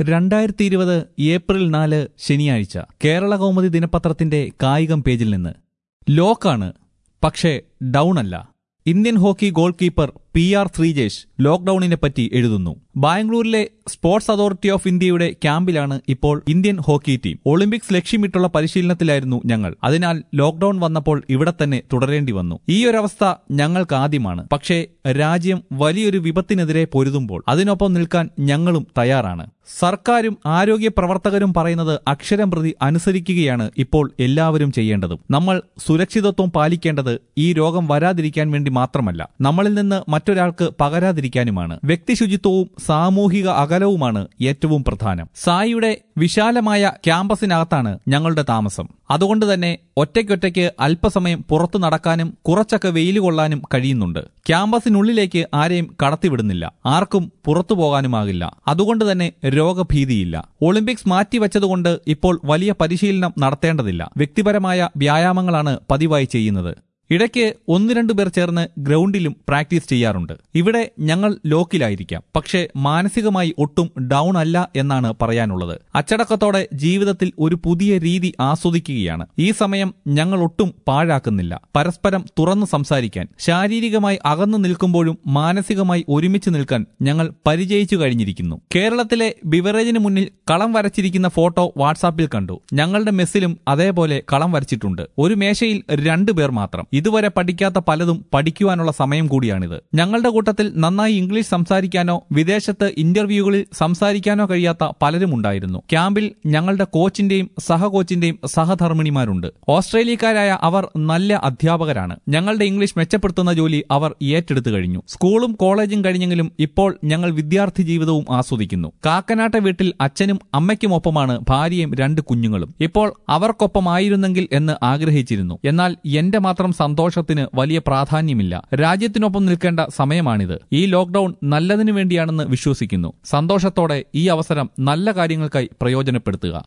രണ്ടായിരത്തി ഇരുപത് ഏപ്രിൽ നാല് ശനിയാഴ്ച കേരള കൗമുദി ദിനപത്രത്തിന്റെ കായികം പേജിൽ നിന്ന് ലോക്കാണ് പക്ഷേ ഡൗൺ അല്ല Indian hockey goalkeeper P R Sreejesh ലോക്ഡൌണിനെ പറ്റി എഴുതുന്നു ബാംഗ്ലൂരിലെ സ്പോർട്സ് അതോറിറ്റി ഓഫ് ഇന്ത്യയുടെ ക്യാമ്പിലാണ് ഇപ്പോൾ ഇന്ത്യൻ ഹോക്കി ടീം ഒളിമ്പിക്സ് ലക്ഷ്യമിട്ടുള്ള പരിശീലനത്തിലായിരുന്നു ഞങ്ങൾ അതിനാൽ ലോക്ഡൌൺ വന്നപ്പോൾ ഇവിടെ തന്നെ തുടരേണ്ടി വന്നു ഈ ഒരവസ്ഥ ഞങ്ങൾക്ക് ആദ്യമാണ് പക്ഷേ രാജ്യം വലിയൊരു വിപത്തിനെതിരെ പൊരുതുമ്പോൾ അതിനൊപ്പം നിൽക്കാൻ ഞങ്ങളും തയ്യാറാണ് സർക്കാരും ആരോഗ്യ പ്രവർത്തകരും പറയുന്നത് അക്ഷരം പ്രതി അനുസരിക്കുകയാണ് ഇപ്പോൾ എല്ലാവരും ചെയ്യേണ്ടതും നമ്മൾ സുരക്ഷിതത്വം പാലിക്കേണ്ടത് ഈ രോഗം വരാതിരിക്കാൻ വേണ്ടി മാത്രമല്ല നമ്മളിൽ നിന്ന് മറ്റൊരാൾക്ക് പകരാതിരിക്കാനുമാണ് വ്യക്തി ശുചിത്വവും സാമൂഹിക അകലവുമാണ് ഏറ്റവും പ്രധാനം സായിയുടെ വിശാലമായ ക്യാമ്പസിനകത്താണ് ഞങ്ങളുടെ താമസം അതുകൊണ്ട് തന്നെ ഒറ്റയ്ക്കൊറ്റയ്ക്ക് അല്പസമയം പുറത്തു നടക്കാനും കുറച്ചൊക്കെ വെയിൽ കൊള്ളാനും കഴിയുന്നുണ്ട് ക്യാമ്പസിനുള്ളിലേക്ക് ആരെയും കടത്തിവിടുന്നില്ല ആർക്കും പുറത്തു പോകാനുമാകില്ല അതുകൊണ്ട് തന്നെ രോഗഭീതിയില്ല ഒളിമ്പിക്സ് മാറ്റിവെച്ചതുകൊണ്ട് ഇപ്പോൾ വലിയ പരിശീലനം നടത്തേണ്ടതില്ല വ്യക്തിപരമായ വ്യായാമങ്ങളാണ് പതിവായി ചെയ്യുന്നത് ഇടയ്ക്ക് ഒന്ന് രണ്ടു പേർ ചേർന്ന് ഗ്രൗണ്ടിലും പ്രാക്ടീസ് ചെയ്യാറുണ്ട് ഇവിടെ ഞങ്ങൾ ലോക്കിലായിരിക്കാം പക്ഷേ മാനസികമായി ഒട്ടും ഡൗൺ അല്ല എന്നാണ് പറയാനുള്ളത് അച്ചടക്കത്തോടെ ജീവിതത്തിൽ ഒരു പുതിയ രീതി ആസ്വദിക്കുകയാണ് ഈ സമയം ഞങ്ങൾ ഒട്ടും പാഴാക്കുന്നില്ല പരസ്പരം തുറന്നു സംസാരിക്കാൻ ശാരീരികമായി അകന്നു നിൽക്കുമ്പോഴും മാനസികമായി ഒരുമിച്ച് നിൽക്കാൻ ഞങ്ങൾ പരിചയിച്ചു കഴിഞ്ഞിരിക്കുന്നു കേരളത്തിലെ ബിവറേജിന് മുന്നിൽ കളം വരച്ചിരിക്കുന്ന ഫോട്ടോ വാട്സാപ്പിൽ കണ്ടു ഞങ്ങളുടെ മെസ്സിലും അതേപോലെ കളം വരച്ചിട്ടുണ്ട് ഒരു മേശയിൽ രണ്ടുപേർ മാത്രം ഇതുവരെ പഠിക്കാത്ത പലതും പഠിക്കുവാനുള്ള സമയം കൂടിയാണിത് ഞങ്ങളുടെ കൂട്ടത്തിൽ നന്നായി ഇംഗ്ലീഷ് സംസാരിക്കാനോ വിദേശത്ത് ഇന്റർവ്യൂകളിൽ സംസാരിക്കാനോ കഴിയാത്ത പലരും ഉണ്ടായിരുന്നു ക്യാമ്പിൽ ഞങ്ങളുടെ കോച്ചിന്റെയും സഹകോച്ചിന്റെയും സഹധർമ്മിണിമാരുണ്ട് ഓസ്ട്രേലിയക്കാരായ അവർ നല്ല അധ്യാപകരാണ് ഞങ്ങളുടെ ഇംഗ്ലീഷ് മെച്ചപ്പെടുത്തുന്ന ജോലി അവർ ഏറ്റെടുത്തു കഴിഞ്ഞു സ്കൂളും കോളേജും കഴിഞ്ഞെങ്കിലും ഇപ്പോൾ ഞങ്ങൾ വിദ്യാർത്ഥി ജീവിതവും ആസ്വദിക്കുന്നു കാക്കനാട്ടെ വീട്ടിൽ അച്ഛനും അമ്മയ്ക്കുമൊപ്പമാണ് ഭാര്യയും രണ്ട് കുഞ്ഞുങ്ങളും ഇപ്പോൾ അവർക്കൊപ്പമായിരുന്നെങ്കിൽ എന്ന് ആഗ്രഹിച്ചിരുന്നു എന്നാൽ എന്റെ മാത്രം സന്തോഷത്തിന് വലിയ പ്രാധാന്യമില്ല രാജ്യത്തിനൊപ്പം നിൽക്കേണ്ട സമയമാണിത് ഈ ലോക്ഡൌൺ നല്ലതിനു വേണ്ടിയാണെന്ന് വിശ്വസിക്കുന്നു സന്തോഷത്തോടെ ഈ അവസരം നല്ല കാര്യങ്ങൾക്കായി പ്രയോജനപ്പെടുത്തുക